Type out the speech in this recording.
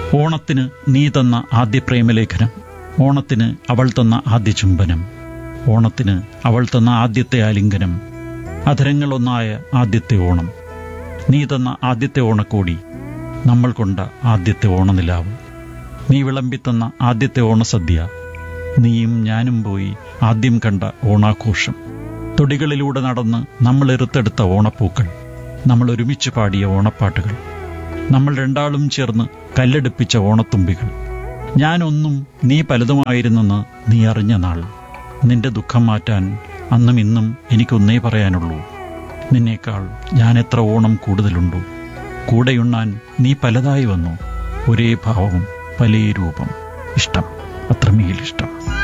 ഓണത്തിന് നീ തന്ന ആദ്യ പ്രേമലേഖനം ഓണത്തിന് അവൾ തന്ന ആദ്യ ചുംബനം ഓണത്തിന് അവൾ തന്ന ആദ്യത്തെ ആലിംഗനം അധരങ്ങളൊന്നായ ആദ്യത്തെ ഓണം നീ തന്ന ആദ്യത്തെ ഓണക്കോടി നമ്മൾ കൊണ്ട ആദ്യത്തെ ഓണനിലാവ് നീ വിളമ്പിത്തന്ന ആദ്യത്തെ ഓണസദ്യ നീയും ഞാനും പോയി ആദ്യം കണ്ട ഓണാഘോഷം തൊടികളിലൂടെ നടന്ന് നമ്മൾ എറുത്തെടുത്ത ഓണപ്പൂക്കൾ നമ്മൾ ഒരുമിച്ച് പാടിയ ഓണപ്പാട്ടുകൾ നമ്മൾ രണ്ടാളും ചേർന്ന് കല്ലെടുപ്പിച്ച ഓണത്തുമ്പികൾ ഞാനൊന്നും നീ പലതുമായിരുന്നെന്ന് നീ അറിഞ്ഞ നാൾ നിന്റെ ദുഃഖം മാറ്റാൻ അന്നും ഇന്നും എനിക്കൊന്നേ പറയാനുള്ളൂ നിന്നേക്കാൾ ഞാൻ എത്ര ഓണം കൂടുതലുണ്ടോ കൂടെയുണ്ണാൻ നീ പലതായി വന്നു ഒരേ ഭാവവും പലേ രൂപം ഇഷ്ടം അത്രമേൽ ഇഷ്ടം